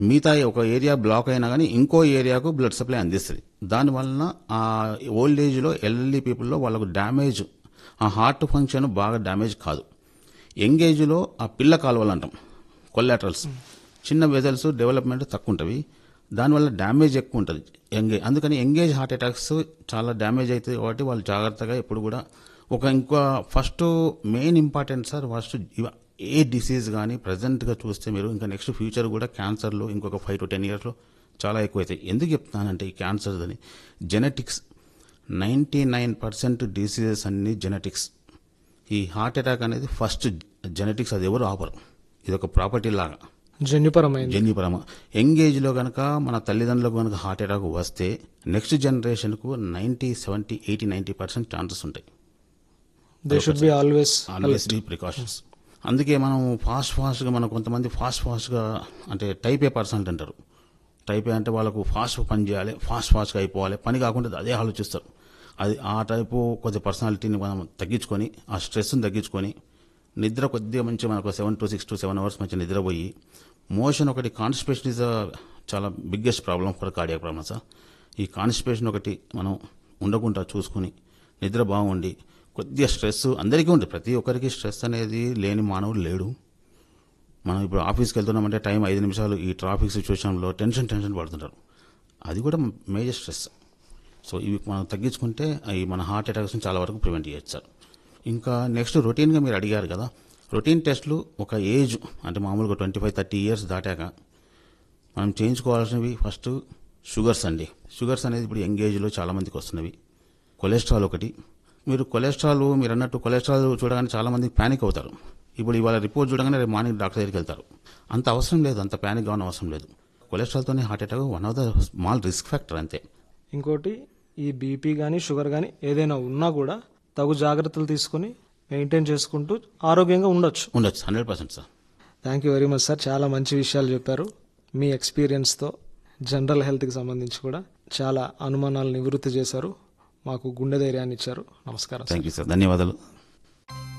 మిగతా ఒక area black అయినా కానీ ఇంకో ఏరియాకు బ్లడ్ సప్లై అందిస్తుంది దానివలన ఆ ఓల్డ్ ఏజ్లో ఎల్ఎల్ఈ పీపుల్లో వాళ్ళకు డ్యామేజ్ ఆ హార్ట్ ఫంక్షన్ బాగా డ్యామేజ్ కాదు యంగ్ ఏజ్లో ఆ పిల్ల కాలువలు అంటాం కొల్లాటరల్స్ చిన్న వెజల్స్ డెవలప్మెంట్ తక్కువ ఉంటుంది దానివల్ల డ్యామేజ్ ఎక్కువ ఉంటుంది ఎంగేజ్ అందుకని ఎంగేజ్ హార్ట్ అటాక్స్ చాలా డ్యామేజ్ అవుతుంది కాబట్టి వాళ్ళు జాగ్రత్తగా ఎప్పుడు కూడా ఒక ఇంకో first main important sir first ఇవ- ఏ డిసీజ్ కానీ ప్రజెంట్గా చూస్తే మీరు ఇంకా నెక్స్ట్ ఫ్యూచర్ కూడా క్యాన్సర్లో ఇంకొక ఫైవ్ టు టెన్ ఇయర్స్లో చాలా ఎక్కువ అవుతాయి ఎందుకు చెప్తానంటే ఈ క్యాన్సర్ అని genetics ninety nine percent diseases అన్ని జెనెటిక్స్ ఈ హార్ట్ అటాక్ అనేది ఫస్ట్ జెనెటిక్స్ అది ఎవరు ఆపరు ఇది ఒక ప్రాపర్టీ లాగా జన్యుపరమైంది జన్యుపరమ యంగ్ ఏజ్లో కనుక మన తల్లిదండ్రులకు కనుక హార్ట్ అటాక్ వస్తే నెక్స్ట్ జనరేషన్కు ninety seventy eighty ninety percent chances ఉంటాయి they should be always always be precautions అందుకే మనం ఫాస్ట్ ఫాస్ట్గా మనం కొంతమంది ఫాస్ట్ ఫాస్ట్గా అంటే టైప్ ఏ పర్సన్ అంటారు టైప్ ఏ అంటే వాళ్ళకు ఫాస్ట్ పని చేయాలి ఫాస్ట్ ఫాస్ట్గా అయిపోవాలి పని కాకుండా అదే ఆలోచిస్తారు అది ఆ టైపు కొద్ది పర్సనాలిటీని మనం తగ్గించుకొని ఆ స్ట్రెస్ని తగ్గించుకొని నిద్ర కొద్దిగా మంచి మనకు seven to six to seven hours మంచి నిద్రపోయి మోషన్ ఒకటి కాన్స్టిపేషన్ ఇస్ చాలా biggest problem for cardiac problem sir ఈ కాన్స్టిపేషన్ ఒకటి మనం ఉండకుండా చూసుకుని నిద్ర బాగుండి కొద్దిగా స్ట్రెస్ అందరికీ ఉంటుంది ప్రతి ఒక్కరికి స్ట్రెస్ అనేది లేని మానవుడు లేడు మనం ఇప్పుడు ఆఫీస్కి వెళ్తున్నామంటే టైం ఐదు నిమిషాలు ఈ ట్రాఫిక్ సిచ్యువేషన్లో టెన్షన్ టెన్షన్ పడుతుంటారు అది కూడా మేజర్ స్ట్రెస్ సో ఇవి మనం తగ్గించుకుంటే అవి మన హార్ట్ అటాక్స్ చాలా వరకు ప్రివెంట్ చేయొచ్చు సార్ ఇంకా నెక్స్ట్ రొటీన్గా మీరు అడిగారు కదా రొటీన్ టెస్ట్లు ఒక ఏజ్ అంటే మామూలుగా ట్వంటీ ఫైవ్ థర్టీ ఇయర్స్ దాటాక మనం చేయించుకోవాల్సినవి ఫస్ట్ షుగర్స్ అండి షుగర్స్ అనేది ఇప్పుడు యంగ్ ఏజ్లో చాలా మందికి వస్తున్నవి కొలెస్ట్రాల్ ఒకటి మీరు కొలెస్ట్రాల్ మీరు అన్నట్టు కొలెస్ట్రాల్ చూడగానే చాలా మంది ప్యానిక్ అవుతారు ఇప్పుడు ఇవాళ రిపోర్ట్ చూడగానే రేపు మార్నింగ్ డాక్టర్ దగ్గరికి వెళ్తారు అంత అవసరం లేదు అంత ప్యానిక్ కావడం అవసరం లేదు కొలెస్ట్రాల్తోనే heart attack one of the small risk factor అంతే ఇంకోటి ఈ బీపీ కానీ షుగర్ కానీ ఏదైనా ఉన్నా కూడా తగు జాగ్రత్తలు తీసుకొని మెయింటైన్ చేసుకుంటూ ఆరోగ్యంగా ఉండొచ్చు ఉండొచ్చు hundred percent sir thank you very much sir చాలా మంచి విషయాలు చెప్పారు మీ ఎక్స్పీరియన్స్తో జనరల్ హెల్త్కి సంబంధించి కూడా చాలా అనుమానాలు నివృత్తి చేశారు మాకు గుండె ధైర్యాన్ని ఇచ్చారు నమస్కారం సార్ థ్యాంక్ యూ సార్ ధన్యవాదాలు